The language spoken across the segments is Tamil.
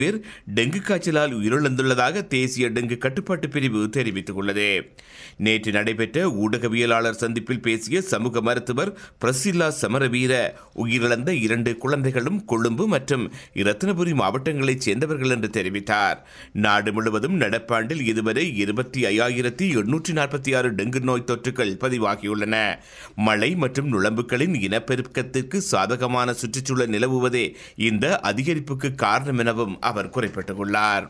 பேர் டெங்கு காய்ச்சலால் உயிரிழந்துள்ளதாக தேசிய டெங்கு கட்டுப்பாட்டு பிரிவு தெரிவித்துள்ளது நேற்று நடைபெற்ற ஊடகவியலாளர் சந்திப்பில் பேசிய சமூக மருத்துவர் பிரசில்லா சமரவீர உயிரிழந்த இரண்டு குழந்தைகளும் கொழும்பு மற்றும் இரத்தினபுரி மாவட்டங்களைச் சேர்ந்தவர்கள் என்று தெரிவித்தார் நாடு முழுவதும் நடப்பாண்டில் இதுவரை இருபத்தி ஐயாயிரத்தி எண்ணூற்றி நாற்பத்தி ஆறு டெங்கு நோய் தொற்றுகள் பதிவாகியுள்ளன மழை மற்றும் நுழம்புகளின் இனப்பெருக்கத்திற்கு சாதகமான சுற்றுச்சூழல் நிலவுவதே இந்த அதிகரிப்புக்கு காரணம் எனவும் அவர் குறிப்பிட்டுள்ளார்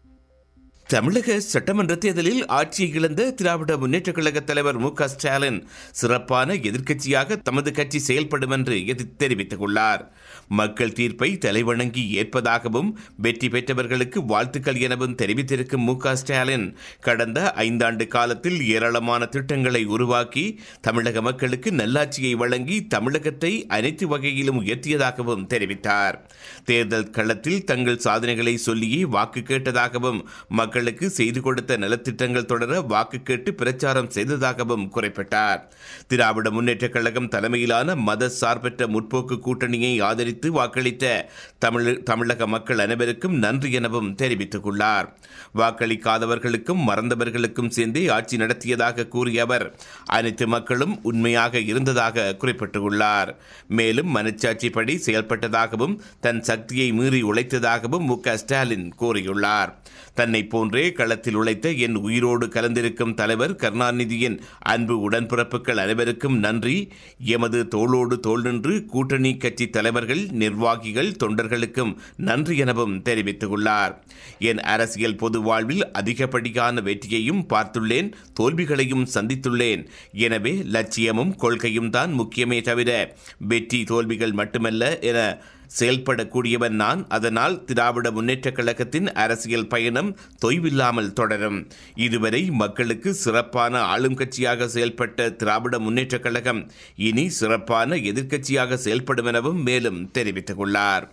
தமிழக சட்டமன்ற தேர்தலில் ஆட்சியை இழந்த திராவிட முன்னேற்றக் கழக தலைவர் மு க ஸ்டாலின் சிறப்பான எதிர்க்கட்சியாக தமது கட்சி செயல்படும் என்று எதிர் தெரிவித்துள்ளார் மக்கள் தீர்ப்பை தலைவணங்கி ஏற்பதாகவும் வெற்றி பெற்றவர்களுக்கு வாழ்த்துக்கள் எனவும் தெரிவித்திருக்கும் மு க ஸ்டாலின் கடந்த ஐந்தாண்டு காலத்தில் ஏராளமான திட்டங்களை உருவாக்கி தமிழக மக்களுக்கு நல்லாட்சியை வழங்கி தமிழகத்தை அனைத்து வகையிலும் உயர்த்தியதாகவும் தெரிவித்தார் தேர்தல் களத்தில் தங்கள் சாதனைகளை சொல்லியே வாக்கு கேட்டதாகவும் மக்களுக்கு செய்து கொடுத்த நலத்திட்டங்கள் தொடர வாக்கு கேட்டு பிரச்சாரம் செய்ததாகவும் குறிப்பிட்டார் திராவிட முன்னேற்றக் கழகம் தலைமையிலான மத சார்பற்ற முற்போக்கு கூட்டணியை ஆதரித்து வாக்களித்த தமிழ் தமிழக மக்கள் அனைவருக்கும் நன்றி எனவும் தெரிவித்துள்ளார் வாக்களிக்காதவர்களுக்கும் மறந்தவர்களுக்கும் சேர்ந்தே ஆட்சி நடத்தியதாக கூறிய அவர் அனைத்து மக்களும் உண்மையாக இருந்ததாக குறிப்பிட்டுள்ளார் மேலும் மனச்சாட்சிப்படி செயல்பட்டதாகவும் தன் சக்தியை மீறி உழைத்ததாகவும் மு க ஸ்டாலின் கூறியுள்ளார் தன்னை போன்றே களத்தில் உழைத்த என் உயிரோடு கலந்திருக்கும் தலைவர் கருணாநிதியின் அன்பு உடன்பிறப்புகள் அனைவருக்கும் நன்றி எமது தோளோடு தோள் நின்று கூட்டணி கட்சி தலைவர்கள் நிர்வாகிகள் தொண்டர்களுக்கும் நன்றி எனவும் தெரிவித்துள்ளார் என் அரசியல் பொது வாழ்வில் அதிகப்படியான வெற்றியையும் பார்த்துள்ளேன் தோல்விகளையும் சந்தித்துள்ளேன் எனவே லட்சியமும் கொள்கையும் தான் முக்கியமே தவிர வெற்றி தோல்விகள் மட்டுமல்ல என செயல்படக்கூடியவன் நான் அதனால் திராவிட முன்னேற்றக் கழகத்தின் அரசியல் பயணம் தொய்வில்லாமல் தொடரும் இதுவரை மக்களுக்கு சிறப்பான ஆளும் கட்சியாக செயல்பட்ட திராவிட முன்னேற்றக் கழகம் இனி சிறப்பான எதிர்க்கட்சியாக செயல்படும் எனவும் மேலும் தெரிவித்துள்ளார்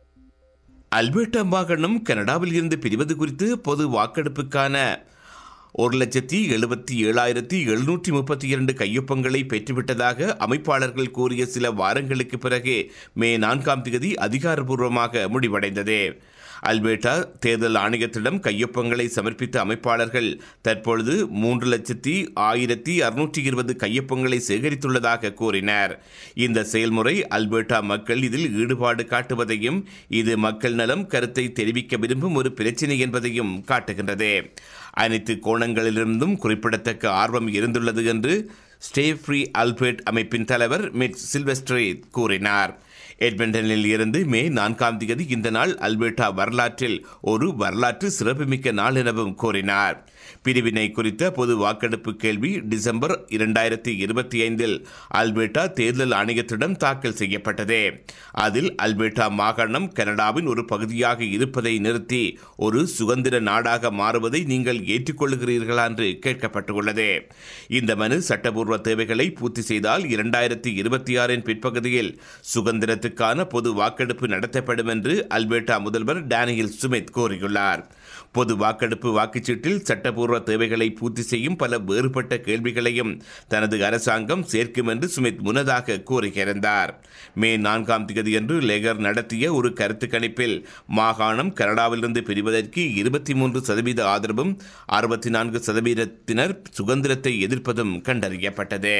அல்பர்டா மாகாணம் கனடாவில் இருந்து பிரிவது குறித்து பொது வாக்கெடுப்புக்கான ஒரு லட்சத்தி எழுபத்தி ஏழாயிரத்தி எழுநூற்றி முப்பத்தி இரண்டு கையொப்பங்களை பெற்றுவிட்டதாக அமைப்பாளர்கள் கூறிய சில வாரங்களுக்கு பிறகு மே நான்காம் தேதி அதிகாரப்பூர்வமாக முடிவடைந்தது அல்பேட்டா தேர்தல் ஆணையத்திடம் கையொப்பங்களை சமர்ப்பித்த அமைப்பாளர்கள் தற்பொழுது மூன்று லட்சத்தி ஆயிரத்தி அறுநூற்றி இருபது கையொப்பங்களை சேகரித்துள்ளதாக கூறினர் இந்த செயல்முறை அல்பேட்டா மக்கள் இதில் ஈடுபாடு காட்டுவதையும் இது மக்கள் நலம் கருத்தை தெரிவிக்க விரும்பும் ஒரு பிரச்சினை என்பதையும் காட்டுகின்றது அனைத்து கோணங்களிலிருந்தும் குறிப்பிடத்தக்க ஆர்வம் இருந்துள்ளது என்று ஸ்டே ஃப்ரீ அல்பர்ட் அமைப்பின் தலைவர் மிட் சில்வெஸ்ட்ரே கூறினார் எட்மண்டனில் இருந்து மே நான்காம் தேதி இந்த நாள் அல்பர்டா வரலாற்றில் ஒரு வரலாற்று சிறப்புமிக்க நாள் எனவும் கூறினார் பிரிவினை குறித்த பொது வாக்கெடுப்பு கேள்வி டிசம்பர் இரண்டாயிரத்தி இருபத்தி ஐந்தில் அல்பர்டா தேர்தல் ஆணையத்திடம் தாக்கல் செய்யப்பட்டது அதில் அல்பர்டா மாகாணம் கனடாவின் ஒரு பகுதியாக இருப்பதை நிறுத்தி ஒரு சுதந்திர நாடாக மாறுவதை நீங்கள் ஏற்றுக்கொள்கிறீர்களா என்று கேட்கப்பட்டுள்ளது இந்த மனு சட்டப்பூர்வ தேவைகளை பூர்த்தி செய்தால் இரண்டாயிரத்தி இருபத்தி ஆறின் பிற்பகுதியில் சுதந்திரத்துக்கான பொது வாக்கெடுப்பு நடத்தப்படும் என்று அல்பர்டா முதல்வர் டேனியல் சுமித் கூறியுள்ளார் பொது வாக்கெடுப்பு வாக்குச்சீட்டில் சட்டப்பூர்வ தேவைகளை பூர்த்தி செய்யும் பல வேறுபட்ட கேள்விகளையும் தனது அரசாங்கம் சேர்க்கும் என்று சுமித் முன்னதாக கூறியிருந்தார் மே நான்காம் தேதியன்று லேகர் நடத்திய ஒரு கருத்து கணிப்பில் மாகாணம் கனடாவிலிருந்து பிரிவதற்கு இருபத்தி மூன்று சதவீத ஆதரவும் அறுபத்தி நான்கு சதவீதத்தினர் சுதந்திரத்தை எதிர்ப்பதும் கண்டறியப்பட்டது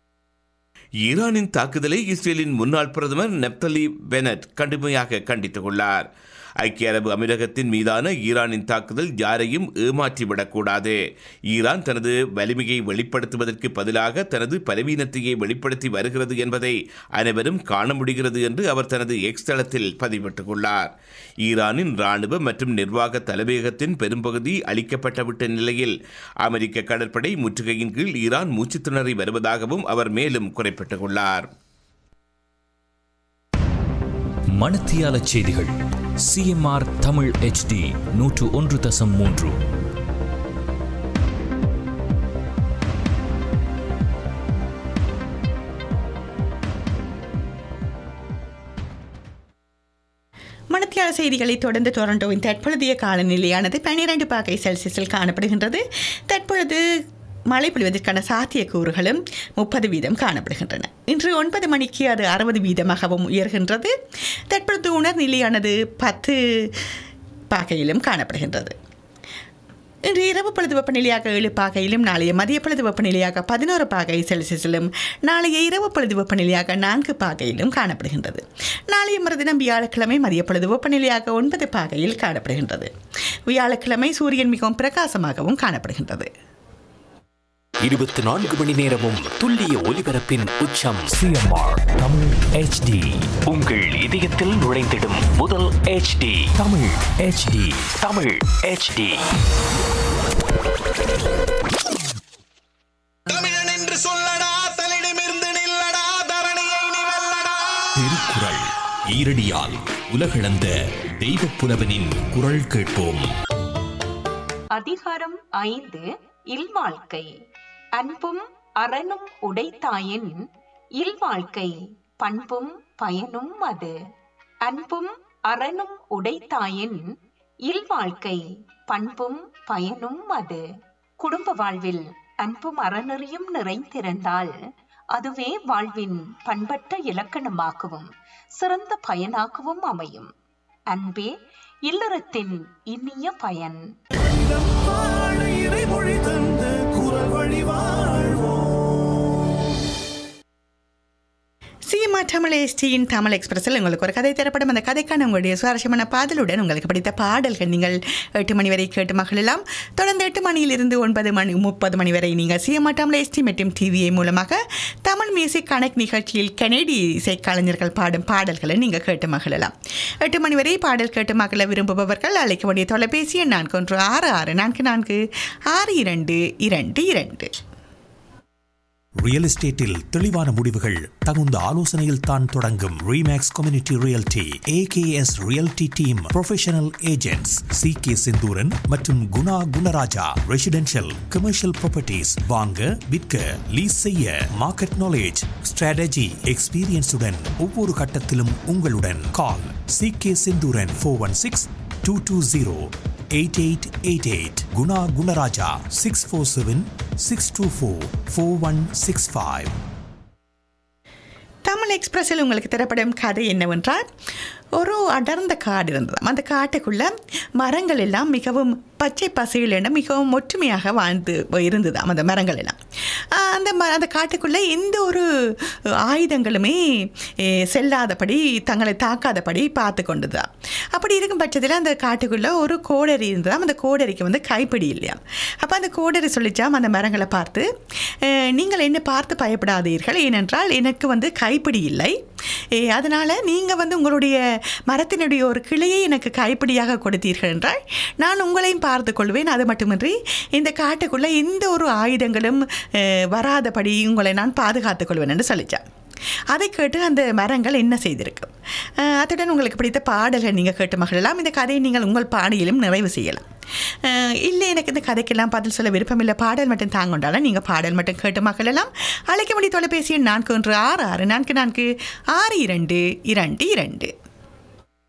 ஈரானின் தாக்குதலை இஸ்ரேலின் முன்னாள் பிரதமர் நெப்தலி பெனட் கடுமையாக கண்டித்துள்ளார் ஐக்கிய அரபு அமீரகத்தின் மீதான ஈரானின் தாக்குதல் யாரையும் ஏமாற்றிவிடக்கூடாது ஈரான் தனது வலிமையை வெளிப்படுத்துவதற்கு பதிலாக தனது பலவீனத்தையே வெளிப்படுத்தி வருகிறது என்பதை அனைவரும் காண முடிகிறது என்று அவர் தனது எக்ஸ் தளத்தில் பதிவிட்டுள்ளார் ஈரானின் ராணுவ மற்றும் நிர்வாக தலைமையகத்தின் பெரும்பகுதி அளிக்கப்பட்டுவிட்ட நிலையில் அமெரிக்க கடற்படை முற்றுகையின் கீழ் ஈரான் மூச்சு திணறி வருவதாகவும் அவர் மேலும் குறிப்பிட்டுள்ளார் மணத்தியால செய்திகள் சிஎம்ஆர் தமிழ் HD நூற்று ஒன்று தசம் மூன்று மணத்தியால செய்திகளை தொடர்ந்து டொரண்டோவின் தற்பொழுதைய காலநிலையானது பன்னிரண்டு பாகை செல்சியஸில் காணப்படுகின்றது தற்பொழுது மழை பொழிவதற்கான சாத்தியக்கூறுகளும் முப்பது வீதம் காணப்படுகின்றன இன்று ஒன்பது மணிக்கு அது அறுபது வீதமாகவும் உயர்கின்றது தற்பொழுது உணர்நிலையானது பத்து பாகையிலும் காணப்படுகின்றது இன்று இரவு பொழுது வெப்பநிலையாக ஏழு பாகையிலும் நாளைய மதிய பொழுது வெப்பநிலையாக பதினோரு பாகை செல்சியஸிலும் நாளைய இரவு பொழுது வெப்பநிலையாக நான்கு பாகையிலும் காணப்படுகின்றது நாளைய மறுதினம் வியாழக்கிழமை மதிய பொழுது வெப்பநிலையாக ஒன்பது பாகையில் காணப்படுகின்றது வியாழக்கிழமை சூரியன் மிகவும் பிரகாசமாகவும் காணப்படுகின்றது இருபத்தி நான்கு மணி நேரமும் துல்லிய ஒலிபரப்பின் உச்சம் சிஎம்ஆர் தமிழ் ஹெச்டி உங்கள் இதயத்தில் நுழைந்திடும் முதல் HD Tamil HD Tamil HD தமிழன் என்று சொல்லடா தலிடமிருந்து நில்லடா தரணியை நீ வெல்லடா திருக்குறள் ஈரடியால் உலகளந்த தெய்வப் புலவனின் குரல் கேட்போம் அதிகாரம் ஐந்து இல்வாழ்க்கை அன்பும் அறனும் உடைத்தாயின் இல்வாழ்க்கை பண்பும் பயனும் அது அன்பும் அறனும் உடைத்தாயின் இல்வாழ்க்கை பண்பும் பயனும் அது குடும்ப வாழ்வில் அன்பும் அறநெறியும் நிறைந்திருந்தால் அதுவே வாழ்வின் பண்பட்ட இலக்கணமாகவும் சிறந்த பயனாகவும் அமையும் அன்பே இல்லறத்தின் இனிய பயன் வாழ இறைமொழி தந்த குரல் வழி வாழ்வோம் சிஎம்ஆ தமிழ் எஸ்டியின் தமிழ் எக்ஸ்பிரஸில் உங்களுக்கு ஒரு கதை தரப்படும் அந்த கதைக்கான உங்களுடைய சுவாரஸ்யமான பாடலுடன் உங்களுக்கு பிடித்த பாடல்கள் நீங்கள் எட்டு மணி வரை கேட்டு மகிழலாம் தொடர்ந்து எட்டு மணியிலிருந்து ஒன்பது மணி முப்பது மணி வரை நீங்கள் சிஎம்ஆ தமிழ் எஸ்டி மற்றும் டிவிஐ மூலமாக தமிழ் மியூசிக் கனெக்ட் நிகழ்ச்சியில் கனேடிய இசைக்கலைஞர்கள் பாடும் பாடல்களை நீங்கள் கேட்டு மகிழலாம் எட்டு மணி வரை பாடல் கேட்டு மகிழ விரும்புபவர்கள் அழைக்க வேண்டிய தொலைபேசி எண் நான்கு ஒன்று ஆறு ஆறு நான்கு நான்கு ஆறு இரண்டு இரண்டு இரண்டு ரியல் எஸ்டேட்டில் தெளிவான முடிவுகள் தகுந்த ஆலோசனையில் தான் தொடங்கும் Remax community realty AKS realty team professional agents C K Senthooran மற்றும் Guna Gunaraja residential commercial properties வாங்க விற்க லீஸ் செய்ய மார்க்கெட் நாலேஜ் ஸ்ட்ராட்டஜி எக்ஸ்பீரியன்ஸுடன் ஒவ்வொரு கட்டத்திலும் உங்களுடன் call C K Senthooran four one six two two zero eight eight eight eight Guna Gunaraja six four seven six two four four one six five Tamil எக்ஸ்பிரஸில் உங்களுக்கு தரப்படும் கதை என்னவென்றால் ஒரு அடர்ந்த காடு இருந்ததாம் அந்த காட்டுக்குள்ள மரங்கள் எல்லாம் மிகவும் பச்சை பசையில் மிகவும் ஒற்றுமையாக வாழ்ந்து இருந்ததாம் அந்த மரங்கள் எல்லாம் ஆஹ் அந்த ம அந்த காட்டுக்குள்ளே எந்த ஒரு ஆயுதங்களுமே eh, செல்லாதபடி தங்களை தாக்காதபடி பார்த்து கொண்டுதான் அப்படி இருக்கும் பட்சத்தில் அந்த காட்டுக்குள்ளே ஒரு கோடரி இருந்ததாம் அந்த கோடரிக்கு வந்து கைப்பிடி இல்லையா அப்போ அந்த கோடரி சொல்லிச்சாம் அந்த மரங்களை பார்த்து "அஹ், நீங்கள் என்ன பார்த்து பயப்படாதீர்கள் ஏனென்றால் எனக்கு வந்து கைப்பிடி இல்லை ஏ, அதனால் நீங்கள் வந்து உங்களுடைய மரத்தினுடைய ஒரு கிளையை எனக்கு கைப்பிடியாக கொடுத்தீர்கள் என்றால் நான் உங்களையும் பார்த்து கொள்வேன் அது மட்டுமின்றி இந்த காட்டுக்குள்ளே எந்த ஒரு ஆயுதங்களும் அஹ், வராதபடி உங்களை நான் பாதுகாத்துக் கொள்வேன் என்று சொல்லிச்சான் அதை கேட்டு அந்த மரங்கள் என்ன செய்திருக்கும் அஹ், அத்துடன் உங்களுக்கு பிடித்த பாடல்கள் நீங்கள் கேட்டு மகிழலாம் இந்த கதையை நீங்கள் உங்கள் பாணியிலும் நிறைவு செய்யலாம் அஹ், இல்லை எனக்கு இந்த கதைக்கெல்லாம் பதில் சொல்ல விருப்பமில்லை பாடல் மட்டும் தாங்கொண்டாலும் நீங்கள் பாடல் மட்டும் கேட்டு மகிழலாம் அழைக்க வேண்டிய தொலைபேசி எண் நான்கு ஒன்று ஆறு ஆறு நான்கு நான்கு ஆறு இரண்டு இரண்டு இரண்டு